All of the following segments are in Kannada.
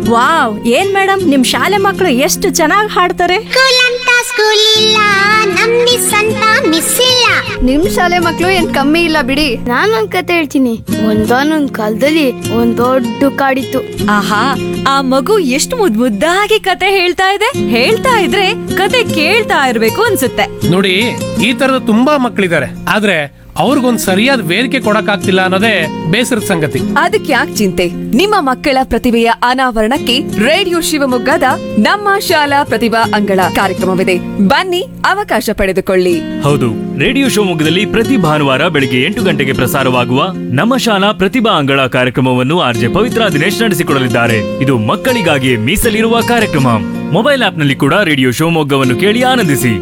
ವಾವ್ ಏನ್ ಮೇಡಮ್ ನಿಮ್ ಶಾಲೆ ಮಕ್ಕಳು ಎಷ್ಟು ಚೆನ್ನಾಗಿ ಹಾಡ್ತಾರೆ ಸ್ಕೂಲ್ ಅಂತ ಸ್ಕೂಲ್ ಇಲ್ಲ ನಮ್ ಮಿಸ್ ಅಂತ ಮಿಸ್ ಇಲ್ಲ ನಿಮ್ ಶಾಲೆ ಮಕ್ಳು ಏನ್ ಕಮ್ಮಿ ಇಲ್ಲ ಬಿಡಿ ನಾನೊಂದ್ ಕತೆ ಹೇಳ್ತೀನಿ ಒಂದಾನೊಂದ್ ಕಾಲದಲ್ಲಿ ಒಂದ್ ದೊಡ್ಡ ಕಾಡಿತ್ತು ಆಹಾ ಆ ಮಗು ಎಷ್ಟು ಮುದ್ ಮುದ್ದಾಗಿ ಕತೆ ಹೇಳ್ತಾ ಇದೆ ಹೇಳ್ತಾ ಇದ್ರೆ ಕತೆ ಕೇಳ್ತಾ ಇರ್ಬೇಕು ಅನ್ಸುತ್ತೆ ನೋಡಿ ಈ ತರದ ತುಂಬಾ ಮಕ್ಕಳಿದ್ದಾರೆ ಆದ್ರೆ ಅವ್ರಿಗೊಂದ್ ಸರಿಯಾದ ವೇದಿಕೆ ಕೊಡಕ್ಕಾಗ್ತಿಲ್ಲ ಅನ್ನೋದೇ ಬೇಸರದ ಸಂಗತಿ ಅದಕ್ಕೆ ಯಾಕೆ ಚಿಂತೆ ನಿಮ್ಮ ಮಕ್ಕಳ ಪ್ರತಿಭೆಯ ಅನಾವರಣಕ್ಕೆ ರೇಡಿಯೋ ಶಿವಮೊಗ್ಗದ ನಮ್ಮ ಶಾಲಾ ಪ್ರತಿಭಾ ಅಂಗಳ ಕಾರ್ಯಕ್ರಮವಿದೆ ಬನ್ನಿ ಅವಕಾಶ ಪಡೆದುಕೊಳ್ಳಿ ಹೌದು ರೇಡಿಯೋ ಶಿವಮೊಗ್ಗದಲ್ಲಿ ಪ್ರತಿ ಭಾನುವಾರ ಬೆಳಿಗ್ಗೆ ಎಂಟು ಗಂಟೆಗೆ ಪ್ರಸಾರವಾಗುವ ನಮ್ಮ ಶಾಲಾ ಪ್ರತಿಭಾ ಅಂಗಳ ಕಾರ್ಯಕ್ರಮವನ್ನು ಆರ್ಜೆ ಪವಿತ್ರ ದಿನೇಶ್ ನಡೆಸಿಕೊಡಲಿದ್ದಾರೆ ಇದು ಮಕ್ಕಳಿಗಾಗಿ ಮೀಸಲಿರುವ ಕಾರ್ಯಕ್ರಮ ಮೊಬೈಲ್ ಆಪ್ನಲ್ಲಿ ಕೂಡ ರೇಡಿಯೋ ಶಿವಮೊಗ್ಗವನ್ನು ಕೇಳಿ ಆನಂದಿಸಿ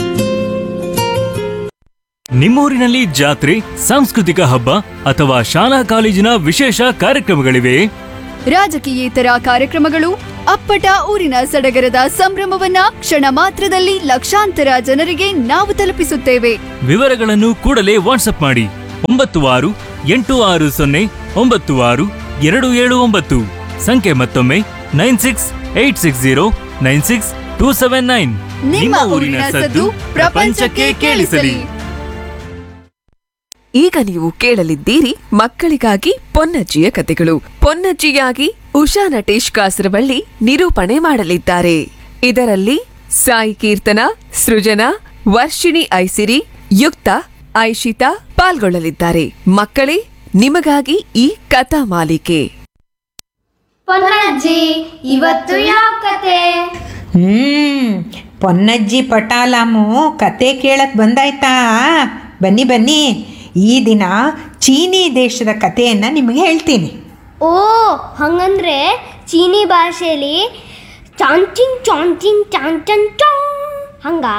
ನಿಮ್ಮೂರಿನಲ್ಲಿ ಜಾತ್ರೆ ಸಾಂಸ್ಕೃತಿಕ ಹಬ್ಬ ಅಥವಾ ಶಾಲಾ ಕಾಲೇಜಿನ ವಿಶೇಷ ಕಾರ್ಯಕ್ರಮಗಳಿವೆ ರಾಜಕೀಯೇತರ ಕಾರ್ಯಕ್ರಮಗಳು ಅಪ್ಪಟ ಊರಿನ ಸಡಗರದ ಸಂಭ್ರಮವನ್ನ ಕ್ಷಣ ಮಾತ್ರದಲ್ಲಿ ಲಕ್ಷಾಂತರ ಜನರಿಗೆ ನಾವು ತಲುಪಿಸುತ್ತೇವೆ ವಿವರಗಳನ್ನು ಕೂಡಲೇ ವಾಟ್ಸ್ಆಪ್ ಮಾಡಿ ಒಂಬತ್ತು ಆರು ಎಂಟು ಆರು ಸೊನ್ನೆ ಒಂಬತ್ತು ಆರು ಎರಡು ಏಳು ಒಂಬತ್ತು ಸಂಖ್ಯೆ ಮತ್ತೊಮ್ಮೆ nine six eight six zero nine six two seven nine ನಿಮ್ಮ ಊರಿನ ಸದ್ದು ಪ್ರಪಂಚಕ್ಕೆ ಕೇಳಿಸಲಿ ಈಗ ನೀವು ಕೇಳಲಿದ್ದೀರಿ ಮಕ್ಕಳಿಗಾಗಿ ಪೊನ್ನಜ್ಜಿಯ ಕತೆಗಳು ಪೊನ್ನಜ್ಜಿಯಾಗಿ ಉಷಾ ನಟೇಶ್ ಕಾಸರವಳ್ಳಿ ನಿರೂಪಣೆ ಮಾಡಲಿದ್ದಾರೆ ಇದರಲ್ಲಿ ಸಾಯಿ ಕೀರ್ತನ ಸೃಜನಾ ವರ್ಷಿಣಿ ಐಸಿರಿ ಯುಕ್ತ ಐಶಿತಾ ಪಾಲ್ಗೊಳ್ಳಲಿದ್ದಾರೆ ಮಕ್ಕಳೇ ನಿಮಗಾಗಿ ಈ ಕಥಾ ಮಾಲಿಕೆ ಪೊನ್ನಜ್ಜಿ ಇವತ್ತು ಯಾವ ಕತೆ ಹ್ಮ್ ಪೊನ್ನಜ್ಜಿ ಪಟಾಲಾಮು ಕತೆ ಕೇಳಕ್ ಬಂದಾಯ್ತಾ ಬನ್ನಿ ಬನ್ನಿ ಈ ದಿನ ಚೀನಿ ದೇಶದ ಕಥೆಯನ್ನು ನಿಮಗೆ ಹೇಳ್ತೀನಿ ಓ ಹಂಗಂದ್ರೆ ಚೀನಿ ಭಾಷೆಯಲ್ಲಿ ಚಾಂಚಿಂಗ್ ಚಾಂಚಿಂಗ್ ಚಾಂಚನ್ ಚಾಂಗ್ ಹಂಗಾ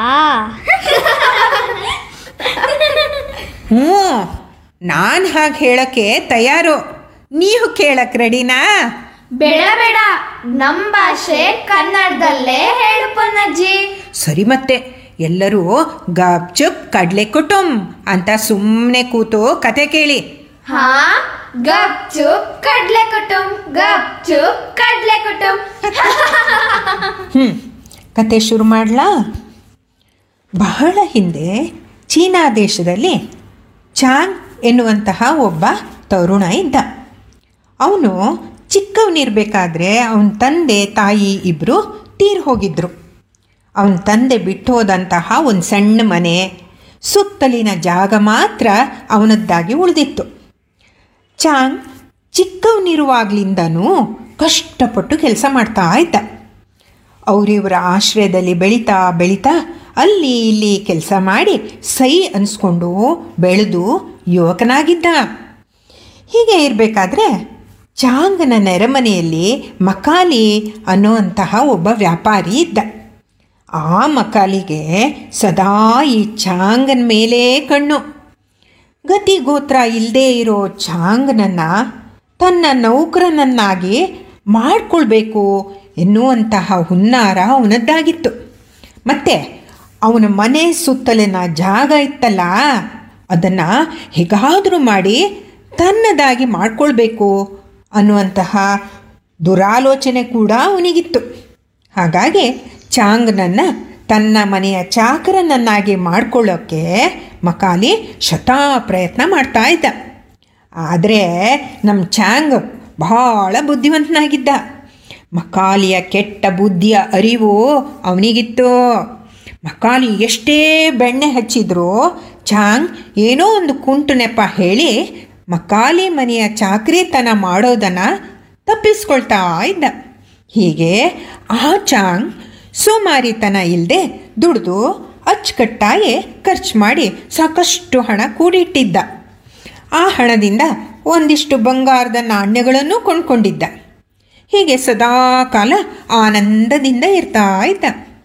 ಹ್ಞೂ ನಾನು ಹಾಗೆ ಹೇಳಕ್ಕೆ ತಯಾರು ನೀವು ಕೇಳಕ್ ರೆಡಿನಾ ಬೇಡ ಬೇಡ ನಮ್ ಭಾಷೆ ಕನ್ನಡದಲ್ಲೇ ಹೇಳು ಪೊನ್ನಜ್ಜಿ ಸರಿ ಮತ್ತೆ ಎಲ್ಲರೂ ಗಪ್ ಚುಪ್ ಕಡ್ಲೆ ಕುಟುಂಬ್ ಅಂತ ಸುಮ್ಮನೆ ಕೂತು ಕತೆ ಕೇಳಿ ಹಾ ಗಪ್ ಚುಪ್ ಕಡ್ಲೆ ಕುಟುಂಬ್ ಗಪ್ ಚುಪ್ ಕಡ್ಲೆ ಕುಟುಂಬ್ ಹ್ಞೂ ಕತೆ ಶುರು ಮಾಡಲಾ ಬಹಳ ಹಿಂದೆ ಚೀನಾ ದೇಶದಲ್ಲಿ ಚಾಂಗ್ ಎನ್ನುವಂತಹ ಒಬ್ಬ ತರುಣ ಇದ್ದ ಅವನು ಚಿಕ್ಕವನಿರಬೇಕಾದ್ರೆ ಅವನ ತಂದೆ ತಾಯಿ ಇಬ್ಬರು ತೀರ್ ಹೋಗಿದ್ರು ಅವನ ತಂದೆ ಬಿಟ್ಟು ಹೋದಂತಹ ಒಂದು ಸಣ್ಣ ಮನೆ ಸುತ್ತಲಿನ ಜಾಗ ಮಾತ್ರ ಅವನದ್ದಾಗಿ ಉಳಿದಿತ್ತು ಚಾಂಗ್ ಚಿಕ್ಕವನಿರುವಾಗ್ಲಿಂದನೂ ಕಷ್ಟಪಟ್ಟು ಕೆಲಸ ಮಾಡ್ತಾ ಇದ್ದ ಅವರಿವರ ಆಶ್ರಯದಲ್ಲಿ ಬೆಳೀತಾ ಬೆಳೀತಾ ಅಲ್ಲಿ ಇಲ್ಲಿ ಕೆಲಸ ಮಾಡಿ ಸೈ ಅನಿಸ್ಕೊಂಡು ಬೆಳೆದು ಯುವಕನಾಗಿದ್ದ ಹೀಗೆ ಇರಬೇಕಾದ್ರೆ ಚಾಂಗನ ನೆರೆಮನೆಯಲ್ಲಿ ಮಕಾಲಿ ಅನ್ನುವಂತಹ ಒಬ್ಬ ವ್ಯಾಪಾರಿ ಇದ್ದ ಆ ಮಕಾಲಿಗೆ ಸದಾ ಈ ಚಾಂಗನ ಮೇಲೇ ಕಣ್ಣು ಗತಿ ಗೋತ್ರ ಇಲ್ಲದೇ ಇರೋ ಚಾಂಗ್ನನ್ನು ತನ್ನ ನೌಕರನನ್ನಾಗಿ ಮಾಡಿಕೊಳ್ಬೇಕು ಎನ್ನುವಂತಹ ಹುನ್ನಾರ ಅವನದ್ದಾಗಿತ್ತು ಮತ್ತು ಅವನ ಮನೆ ಸುತ್ತಲಿನ ಜಾಗ ಇತ್ತಲ್ಲ ಅದನ್ನು ಹೇಗಾದರೂ ಮಾಡಿ ತನ್ನದಾಗಿ ಮಾಡಿಕೊಳ್ಬೇಕು ಅನ್ನುವಂತಹ ದುರಾಲೋಚನೆ ಕೂಡ ಅವನಿಗಿತ್ತು ಹಾಗಾಗಿ ಚಾಂಗ್ನನ್ನು ತನ್ನ ಮನೆಯ ಚಾಕರನನ್ನಾಗಿ ಮಾಡ್ಕೊಳ್ಳೋಕ್ಕೆ ಮಕಾಲಿ ಶತಾ ಪ್ರಯತ್ನ ಮಾಡ್ತಾ ಇದ್ದ ಆದರೆ ನಮ್ಮ ಚಾಂಗ್ ಬಹಳ ಬುದ್ಧಿವಂತನಾಗಿದ್ದ ಮಕಾಲಿಯ ಕೆಟ್ಟ ಬುದ್ಧಿಯ ಅರಿವು ಅವನಿಗಿತ್ತು ಮಕಾಲಿ ಎಷ್ಟೇ ಬೆಣ್ಣೆ ಹಚ್ಚಿದ್ರೂ ಚಾಂಗ್ ಏನೋ ಒಂದು ಕುಂಟು ನೆಪ ಹೇಳಿ ಮಕಾಲಿ ಮನೆಯ ಚಾಕ್ರಿತನ ಮಾಡೋದನ್ನು ತಪ್ಪಿಸ್ಕೊಳ್ತಾ ಇದ್ದ ಹೀಗೆ ಆ ಚಾಂಗ್ ಸೋಮಾರಿತನ ಇಲ್ಲದೆ ದುಡಿದು ಅಚ್ಚುಕಟ್ಟಾಗಿ ಖರ್ಚು ಮಾಡಿ ಸಾಕಷ್ಟು ಹಣ ಕೂಡಿಟ್ಟಿದ್ದ ಆ ಹಣದಿಂದ ಒಂದಿಷ್ಟು ಬಂಗಾರದ ನಾಣ್ಯಗಳನ್ನು ಕೊಂಡ್ಕೊಂಡಿದ್ದ ಹೀಗೆ ಸದಾ ಕಾಲ ಆನಂದದಿಂದ ಇರ್ತಾ ಇದ್ದ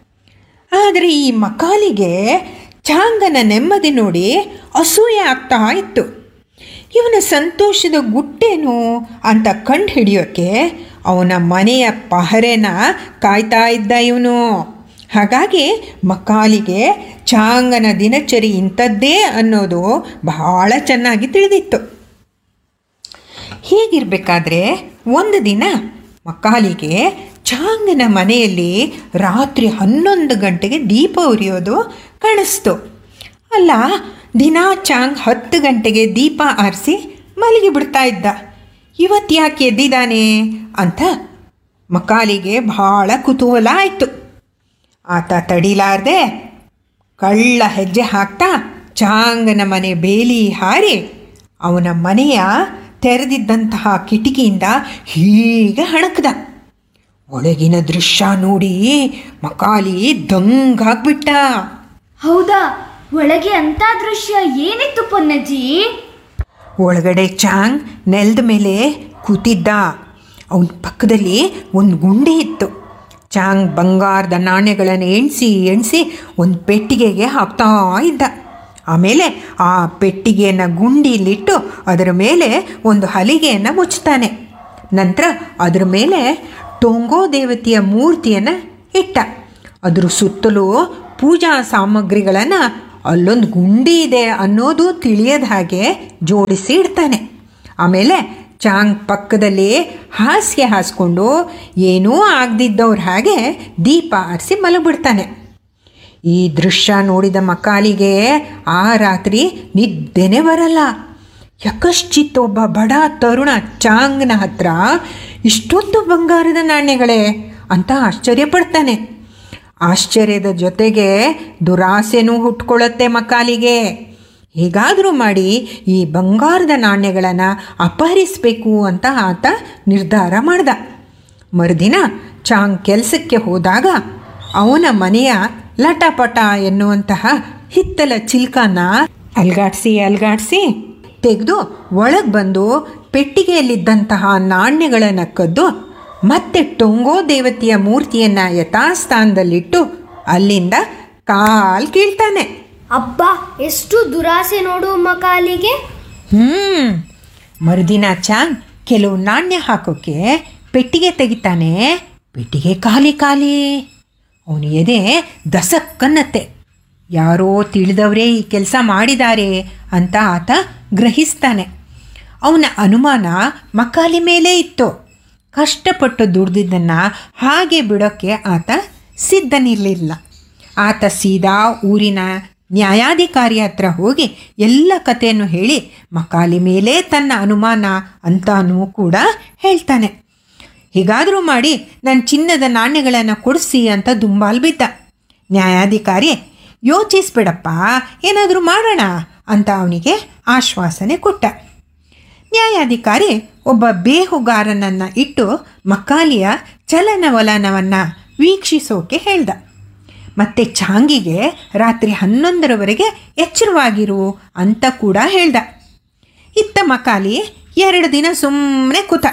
ಆದರೆ ಈ ಮಕಾಲಿಗೆ ಚಾಂಗನ ನೆಮ್ಮದಿ ನೋಡಿ ಅಸೂಯೆ ಆಗ್ತಾ ಇತ್ತು ಇವನ ಸಂತೋಷದ ಗುಟ್ಟೇನು ಅಂತ ಕಂಡು ಹಿಡಿಯೋಕ್ಕೆ ಅವನ ಮನೆಯ ಪಹರೆನ ಕಾಯ್ತಾ ಇದ್ದ ಇವನು ಹಾಗಾಗಿ ಮಕಾಲಿಗೆ ಚಾಂಗನ ದಿನಚರಿ ಇಂಥದ್ದೇ ಅನ್ನೋದು ಬಹಳ ಚೆನ್ನಾಗಿ ತಿಳಿದಿತ್ತು ಹೀಗಿರಬೇಕಾದ್ರೆ ಒಂದು ದಿನ ಮಕ್ಕಾಲಿಗೆ ಚಾಂಗನ ಮನೆಯಲ್ಲಿ ರಾತ್ರಿ ಹನ್ನೊಂದು ಗಂಟೆಗೆ ದೀಪ ಉರಿಯೋದು ಕಾಣಿಸ್ತು ಅಲ್ಲ ದಿನಾ ಚಾಂಗ್ ಹತ್ತು ಗಂಟೆಗೆ ದೀಪ ಆರಿಸಿ ಮಲಗಿ ಬಿಡ್ತಾ ಇದ್ದ ಇವತ್ತು ಯಾಕೆ ಎದ್ದಿದ್ದಾನೆ ಅಂತ ಮಕ್ಕಾಲಿಗೆ ಭಾಳ ಕುತೂಹಲ ಆಯಿತು ಆತ ತಡಿಲಾರ್ದೆ ಕಳ್ಳ ಹೆಜ್ಜೆ ಹಾಕ್ತಾ ಚಾಂಗನ ಮನೆ ಬೇಲಿ ಹಾರಿ ಅವನ ಮನೆಯ ತೆರೆದಿದ್ದಂತಹ ಕಿಟಕಿಯಿಂದ ಹೀಗೆ ಹಣಕ್ದ ಒಳಗಿನ ದೃಶ್ಯ ನೋಡಿ ಮಕಾಲಿ ದಂಗಾಗ್ಬಿಟ್ಟ ಹೌದಾ ಒಳಗೆ ಅಂತ ದೃಶ್ಯ ಏನಿತ್ತು ಪೊನ್ನಜ್ಜಿ ಒಳಗಡೆ ಚಾಂಗ್ ನೆಲದ ಮೇಲೆ ಕೂತಿದ್ದ ಅವನ ಪಕ್ಕದಲ್ಲಿ ಒಂದು ಗುಂಡಿ ಇತ್ತು ಚಾಂಗ್ ಬಂಗಾರದ ನಾಣ್ಯಗಳನ್ನು ಎಣಿಸಿ ಎಣಿಸಿ ಒಂದು ಪೆಟ್ಟಿಗೆಗೆ ಹಾಕ್ತಾ ಇದ್ದ ಆಮೇಲೆ ಆ ಪೆಟ್ಟಿಗೆಯನ್ನು ಗುಂಡಿಲಿಟ್ಟು ಅದರ ಮೇಲೆ ಒಂದು ಹಲಿಗೆಯನ್ನು ಮುಚ್ತಾನೆ ನಂತರ ಅದರ ಮೇಲೆ ಟೊಂಗೋ ದೇವತೆಯ ಮೂರ್ತಿಯನ್ನು ಇಟ್ಟ ಅದ್ರ ಸುತ್ತಲೂ ಪೂಜಾ ಸಾಮಗ್ರಿಗಳನ್ನು ಅಲ್ಲೊಂದು ಗುಂಡಿ ಇದೆ ಅನ್ನೋದು ತಿಳಿಯದ ಹಾಗೆ ಜೋಡಿಸಿ ಇಡ್ತಾನೆ ಆಮೇಲೆ ಚಾಂಗ್ ಪಕ್ಕದಲ್ಲಿ ಹಾಸಿಗೆ ಹಾಸ್ಕೊಂಡು ಏನೂ ಆಗದಿದ್ದವ್ರ ಹಾಗೆ ದೀಪ ಆರಿಸಿ ಮಲಗಿಬಿಡ್ತಾನೆ ಈ ದೃಶ್ಯ ನೋಡಿದ ಮಕಾಲಿಗೆ ಆ ರಾತ್ರಿ ನಿದ್ದೆನೇ ಬರಲ್ಲ ಯಕಶ್ಚಿತ್ ಒಬ್ಬ ಬಡ ತರುಣ ಚಾಂಗ್ನ ಹತ್ರ ಇಷ್ಟೊಂದು ಬಂಗಾರದ ನಾಣ್ಯಗಳೇ ಅಂತ ಆಶ್ಚರ್ಯಪಡ್ತಾನೆ ಆಶ್ಚರ್ಯದ ಜೊತೆಗೆ ದುರಾಸೆನೂ ಹುಟ್ಕೊಳ್ಳುತ್ತೆ ಮಕಾಲಿಗೆ ಹೇಗಾದರೂ ಮಾಡಿ ಈ ಬಂಗಾರದ ನಾಣ್ಯಗಳನ್ನು ಅಪಹರಿಸಬೇಕು ಅಂತ ಆತ ನಿರ್ಧಾರ ಮಾಡ್ದ ಮರುದಿನ ಚಾಂಗ್ ಕೆಲಸಕ್ಕೆ ಹೋದಾಗ ಅವನ ಮನೆಯ ಲಟಪಟ ಎನ್ನುವಂತಹ ಹಿತ್ತಲ ಚಿಲ್ಕನ ಅಲ್ಗಾಡ್ಸಿ ಅಲ್ಗಾಡ್ಸಿ ತೆಗೆದು ಒಳಗೆ ಬಂದು ಪೆಟ್ಟಿಗೆಯಲ್ಲಿದ್ದಂತಹ ನಾಣ್ಯಗಳನ್ನು ಕದ್ದು ಮತ್ತೆ ಟೊಂಗೋ ದೇವತೆಯ ಮೂರ್ತಿಯನ್ನು ಯಥಾಸ್ಥಾನದಲ್ಲಿಟ್ಟು ಅಲ್ಲಿಂದ ಕಾಲ್ ಕೀಳ್ತಾನೆ ಅಬ್ಬ ಎಷ್ಟು ದುರಾಸೆ ನೋಡು ಮಕಾಲಿಗೆ ಹ್ಞೂ ಮರುದಿನ ಚಾಂಗ್ ಕೆಲವು ನಾಣ್ಯ ಹಾಕೋಕ್ಕೆ ಪೆಟ್ಟಿಗೆ ತೆಗಿತಾನೆ ಪೆಟ್ಟಿಗೆ ಖಾಲಿ ಖಾಲಿ ಅವನು ಎದೆ ದಸಕ್ಕನ್ನತ್ತೆ ಯಾರೋ ತಿಳಿದವರೇ ಈ ಕೆಲಸ ಮಾಡಿದ್ದಾರೆ ಅಂತ ಆತ ಗ್ರಹಿಸ್ತಾನೆ ಅವನ ಅನುಮಾನ ಮಕಾಲಿ ಮೇಲೆ ಇತ್ತು ಕಷ್ಟಪಟ್ಟು ದುಡ್ದಿದ್ದನ್ನು ಹಾಗೆ ಬಿಡೋಕ್ಕೆ ಆತ ಸಿದ್ಧನಿರಲಿಲ್ಲ ಆತ ಸೀದಾ ಊರಿನ ನ್ಯಾಯಾಧಿಕಾರಿ ಹತ್ರ ಹೋಗಿ ಎಲ್ಲ ಕಥೆಯನ್ನು ಹೇಳಿ ಮಕಾಲಿ ಮೇಲೆ ತನ್ನ ಅನುಮಾನ ಅಂತಾನೂ ಕೂಡ ಹೇಳ್ತಾನೆ ಹೀಗಾದರೂ ಮಾಡಿ ನನ್ನ ಚಿನ್ನದ ನಾಣ್ಯಗಳನ್ನು ಕೊಡಿಸಿ ಅಂತ ದುಂಬಾಲ್ ಬಿದ್ದ ನ್ಯಾಯಾಧಿಕಾರಿ ಯೋಚಿಸ್ಬೇಡಪ್ಪ ಏನಾದರೂ ಮಾಡೋಣ ಅಂತ ಅವನಿಗೆ ಆಶ್ವಾಸನೆ ಕೊಟ್ಟ ನ್ಯಾಯಾಧಿಕಾರಿ ಒಬ್ಬ ಬೇಹುಗಾರನನ್ನು ಇಟ್ಟು ಮಕ್ಕಾಲಿಯ ಚಲನವಲನವನ್ನು ವೀಕ್ಷಿಸೋಕೆ ಹೇಳ್ದ ಮತ್ತೆ ಚಾಂಗಿಗೆ ರಾತ್ರಿ ಹನ್ನೊಂದರವರೆಗೆ ಎಚ್ಚರವಾಗಿರು ಅಂತ ಕೂಡ ಹೇಳ್ದ ಇತ್ತ ಮಕಾಲಿ ಎರಡು ದಿನ ಸುಮ್ಮನೆ ಕೂತ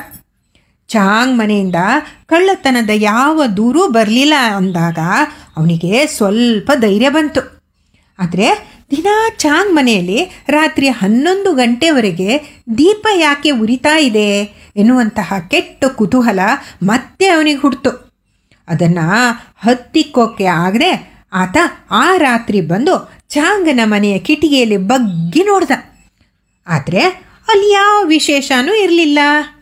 ಚಾಂಗ್ ಮನೆಯಿಂದ ಕಳ್ಳತನದ ಯಾವ ದೂರೂ ಬರಲಿಲ್ಲ ಅಂದಾಗ ಅವನಿಗೆ ಸ್ವಲ್ಪ ಧೈರ್ಯ ಬಂತು ಆದರೆ ದಿನಾ ಚಾಂಗ್ ಮನೆಯಲ್ಲಿ ರಾತ್ರಿ ಹನ್ನೊಂದು ಗಂಟೆವರೆಗೆ ದೀಪ ಯಾಕೆ ಉರಿತಾ ಇದೆ ಎನ್ನುವಂತಹ ಕೆಟ್ಟ ಕುತೂಹಲ ಮತ್ತೆ ಅವನಿಗೆ ಹುಡ್ತು ಅದನ್ನು ಹತ್ತಿಕ್ಕೋಕ್ಕೆ ಆಗದೆ ಆತ ಆ ರಾತ್ರಿ ಬಂದು ಚಾಂಗನ ಮನೆಯ ಕಿಟಿಕಿಯಲ್ಲಿ ಬಗ್ಗಿ ನೋಡ್ದ ಆದರೆ ಅಲ್ಲಿ ಯಾವ ವಿಶೇಷನೂ ಇರಲಿಲ್ಲ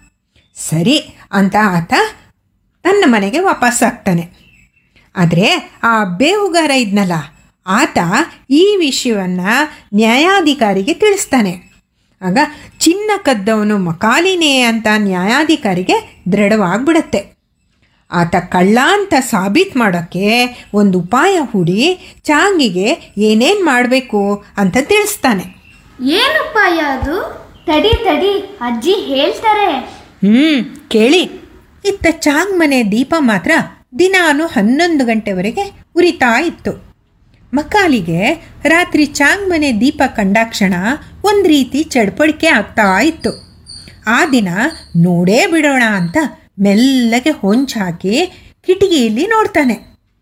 ಸರಿ ಅಂತ ಆತ ತನ್ನ ಮನೆಗೆ ವಾಪಸ್ಸಾಗ್ತಾನೆ ಆದರೆ ಆ ಬೇಹುಗಾರ ಇದ್ನಲ್ಲ ಆತ ಈ ವಿಷಯವನ್ನು ನ್ಯಾಯಾಧಿಕಾರಿಗೆ ತಿಳಿಸ್ತಾನೆ ಆಗ ಚಿನ್ನ ಕದ್ದವನು ಮಕಾಲಿನೇ ಅಂತ ನ್ಯಾಯಾಧಿಕಾರಿಗೆ ದೃಢವಾಗಿಬಿಡುತ್ತೆ ಆತ ಕಳ್ಳ ಅಂತ ಸಾಬೀತು ಮಾಡೋಕ್ಕೆ ಒಂದು ಉಪಾಯ ಹೂಡಿ ಚಾಂಗಿಗೆ ಏನೇನು ಮಾಡಬೇಕು ಅಂತ ತಿಳಿಸ್ತಾನೆ ಏನಪ್ಪಾಯ ಅದು ತಡಿ ತಡಿ ಅಜ್ಜಿ ಹೇಳ್ತಾರೆ ಹ್ಞೂ ಕೇಳಿ ಇತ್ತ ಚಾಂಗ್ ಮನೆ ದೀಪ ಮಾತ್ರ ದಿನಾನು ಹನ್ನೊಂದು ಗಂಟೆವರೆಗೆ ಉರಿತಾ ಇತ್ತು ಮಕ್ಕಾಲಿಗೆ ರಾತ್ರಿ ಚಾಂಗ್ ಮನೆ ದೀಪ ಕಂಡಾಕ್ಷಣ ಒಂದು ರೀತಿ ಚಡ್ಪಡಿಕೆ ಆಗ್ತಾ ಇತ್ತು ಆ ದಿನ ನೋಡೇ ಬಿಡೋಣ ಅಂತ ಮೆಲ್ಲಗೆ ಹೊಂಚಾಕಿ ಕಿಟಕಿಯಲ್ಲಿ ನೋಡ್ತಾನೆ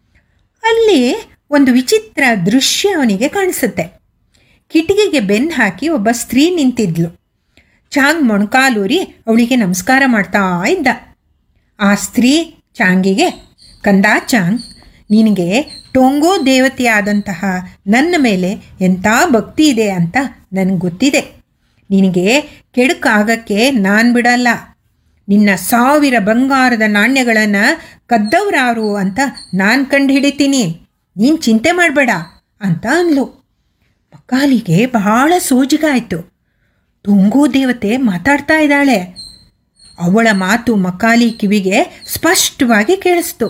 ಅಲ್ಲಿ ಒಂದು ವಿಚಿತ್ರ ದೃಶ್ಯ ಅವನಿಗೆ ಕಾಣಿಸುತ್ತೆ ಕಿಟಕಿಗೆ ಬೆನ್ನು ಹಾಕಿ ಒಬ್ಬ ಸ್ತ್ರೀ ನಿಂತಿದ್ಲು ಚಾಂಗ್ ಮೊಣಕಾಲೂರಿ ಅವಳಿಗೆ ನಮಸ್ಕಾರ ಮಾಡ್ತಾ ಇದ್ದ ಆ ಸ್ತ್ರೀ ಚಾಂಗಿಗೆ ಕಂದ ಚಾಂಗ್ ನಿನಗೆ ಟೊಂಗೋ ದೇವತೆಯಾದಂತಹ ನನ್ನ ಮೇಲೆ ಎಂಥ ಭಕ್ತಿ ಇದೆ ಅಂತ ನನಗೆ ಗೊತ್ತಿದೆ ನಿನಗೆ ಕೆಡುಕಾಗಕ್ಕೆ ನಾನು ಬಿಡಲ್ಲ ನಿನ್ನ ಸಾವಿರ ಬಂಗಾರದ ನಾಣ್ಯಗಳನ್ನು ಕದ್ದವ್ರಾರು ಅಂತ ನಾನು ಕಂಡು ಹಿಡಿತೀನಿ ನೀನು ಚಿಂತೆ ಮಾಡಬೇಡ ಅಂತ ಅಂದ್ಲು ಮಕಾಲಿಗೆ ಬಹಳ ಸೋಜಿಗಾಯಿತು ತುಂಗೂ ದೇವತೆ ಮಾತಾಡ್ತಾ ಇದ್ದಾಳೆ ಅವಳ ಮಾತು ಮಕಾಲಿ ಕಿವಿಗೆ ಸ್ಪಷ್ಟವಾಗಿ ಕೇಳಿಸ್ತು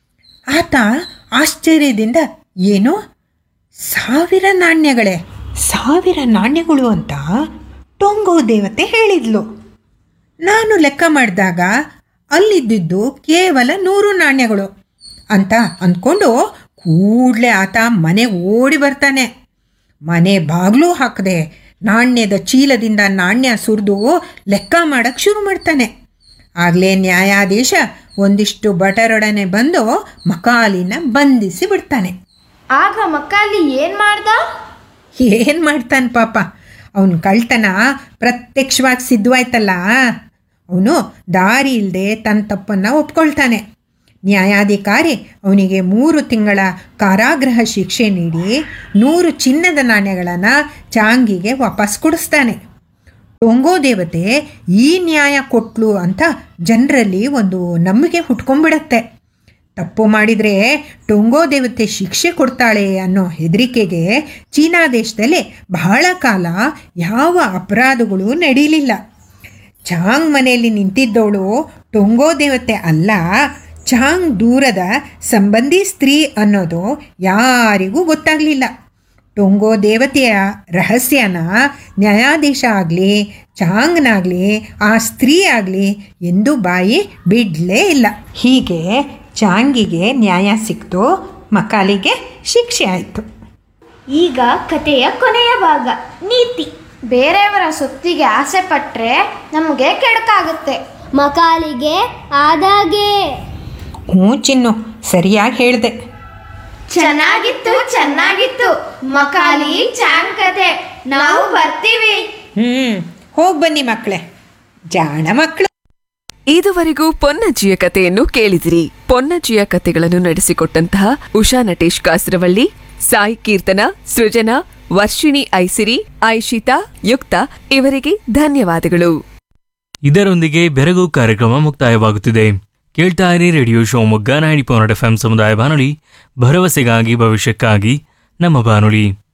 ಆತ ಆಶ್ಚರ್ಯದಿಂದ ಏನು ಸಾವಿರ ನಾಣ್ಯಗಳೇ ಸಾವಿರ ನಾಣ್ಯಗಳು ಅಂತ ಟೊಂಗೋ ದೇವತೆ ಹೇಳಿದ್ಲು ನಾನು ಲೆಕ್ಕ ಮಾಡಿದಾಗ ಅಲ್ಲಿದ್ದಿದ್ದು ಕೇವಲ ನೂರು ನಾಣ್ಯಗಳು ಅಂತ ಅಂದ್ಕೊಂಡು ಕೂಡಲೇ ಆತ ಮನೆಗೆ ಓಡಿ ಬರ್ತಾನೆ ಮನೆ ಬಾಗಿಲು ಹಾಕದೆ ನಾಣ್ಯದ ಚೀಲದಿಂದ ನಾಣ್ಯ ಸುರಿದು ಲೆಕ್ಕ ಮಾಡಕ್ಕೆ ಶುರು ಮಾಡ್ತಾನೆ ಆಗಲೇ ನ್ಯಾಯಾಧೀಶ ಒಂದಿಷ್ಟು ಬಟರೊಡನೆ ಬಂದು ಮಕಾಲಿನ ಬಂಧಿಸಿ ಬಿಡ್ತಾನೆ ಆಗ ಮಕ್ಕಳಿ ಏನ್ ಮಾಡ್ದ ಏನು ಮಾಡ್ತಾನೆ ಪಾಪ ಅವನ ಕಳ್ತನ ಪ್ರತ್ಯಕ್ಷವಾಗಿ ಸಿದ್ಧವಾಯ್ತಲ್ಲ ಅವನು ದಾರಿ ಇಲ್ಲದೆ ತನ್ನ ತಪ್ಪನ್ನು ಒಪ್ಕೊಳ್ತಾನೆ ನ್ಯಾಯಾಧಿಕಾರಿ ಅವನಿಗೆ ಮೂರು ತಿಂಗಳ ಕಾರಾಗೃಹ ಶಿಕ್ಷೆ ನೀಡಿ ನೂರು ಚಿನ್ನದ ನಾಣ್ಯಗಳನ್ನು ಚಾಂಗಿಗೆ ವಾಪಸ್ ಕೊಡಿಸ್ತಾನೆ ಟೊಂಗೋ ದೇವತೆ ಈ ನ್ಯಾಯ ಕೊಟ್ಲು ಅಂತ ಜನರಲ್ಲಿ ಒಂದು ನಂಬಿಕೆ ಹುಟ್ಕೊಂಡ್ಬಿಡತ್ತೆ ತಪ್ಪು ಮಾಡಿದರೆ ಟೊಂಗೋ ದೇವತೆ ಶಿಕ್ಷೆ ಕೊಡ್ತಾಳೆ ಅನ್ನೋ ಹೆದರಿಕೆಗೆ ಚೀನಾ ದೇಶದಲ್ಲಿ ಬಹಳ ಕಾಲ ಯಾವ ಅಪರಾಧಗಳು ನಡೀಲಿಲ್ಲ ಚಾಂಗ್ ಮನೆಯಲ್ಲಿ ನಿಂತಿದ್ದವಳು ಟೊಂಗೋ ದೇವತೆ ಅಲ್ಲ ಚಾಂಗ್ ದೂರದ ಸಂಬಂಧಿ ಸ್ತ್ರೀ ಅನ್ನೋದು ಯಾರಿಗೂ ಗೊತ್ತಾಗಲಿಲ್ಲ ಟೊಂಗೋ ದೇವತೆಯ ರಹಸ್ಯನ ನ್ಯಾಯಾಧೀಶ ಆಗಲಿ ಚಾಂಗ್ನಾಗಲಿ ಆ ಸ್ತ್ರೀ ಆಗಲಿ ಎಂದು ಬಾಯಿ ಬಿಡಲೇ ಇಲ್ಲ ಹೀಗೆ ಚಾಂಗಿಗೆ ನ್ಯಾಯ ಸಿಕ್ತು ಮಕಾಲಿಗೆ ಶಿಕ್ಷೆ ಆಯಿತು ಈಗ ಕಥೆಯ ಕೊನೆಯ ಭಾಗ ನೀತಿ ಬೇರೆಯವರ ಸೊತ್ತಿಗೆ ಆಸೆ ಪಟ್ರೆ ನಮಗೆ ಕೆಡಕಾಗುತ್ತೆ ಮಕಾಲಿಗೆ ಆದಾಗೆ ಹ್ಞೂ ಚಿನ್ನು ಸರಿಯಾಗಿ ಹೇಳಿದೆ ಚೆನ್ನಾಗಿತ್ತು ಚೆನ್ನಾಗಿತ್ತು ಮಕಾಲಿ ಚಾಂಗ್ ಕತೆ ನಾವು ಬರ್ತೀವಿ ಹ್ಞೂ ಹೋಗಿ ಬನ್ನಿ ಮಕ್ಕಳೇ ಜಾಣ ಮಕ್ಕಳು ಇದುವರೆಗೂ ಪೊನ್ನಜ್ಜಿಯ ಕಥೆಯನ್ನು ಕೇಳಿದಿರಿ ಪೊನ್ನಜ್ಜಿಯ ಕಥೆಗಳನ್ನು ನಡೆಸಿಕೊಟ್ಟಂತಹ ಉಷಾ ನಟೇಶ್ ಕಾಸರವಳ್ಳಿ ಸಾಯಿ ಕೀರ್ತನ ಸೃಜನಾ ವರ್ಷಿಣಿ ಐಸಿರಿ ಐಶಿತಾ ಯುಕ್ತ ಇವರಿಗೆ ಧನ್ಯವಾದಗಳು ಇದರೊಂದಿಗೆ ಬೆರಗು ಕಾರ್ಯಕ್ರಮ ಮುಕ್ತಾಯವಾಗುತ್ತಿದೆ ಕೇಳ್ತಾ ಇರಿ radio Shivamogga ninety point F M ಸಮುದಾಯ ಬಾನುಲಿ ಭರವಸೆಗಾಗಿ ಭವಿಷ್ಯಕ್ಕಾಗಿ ನಮ್ಮ ಬಾನುಲಿ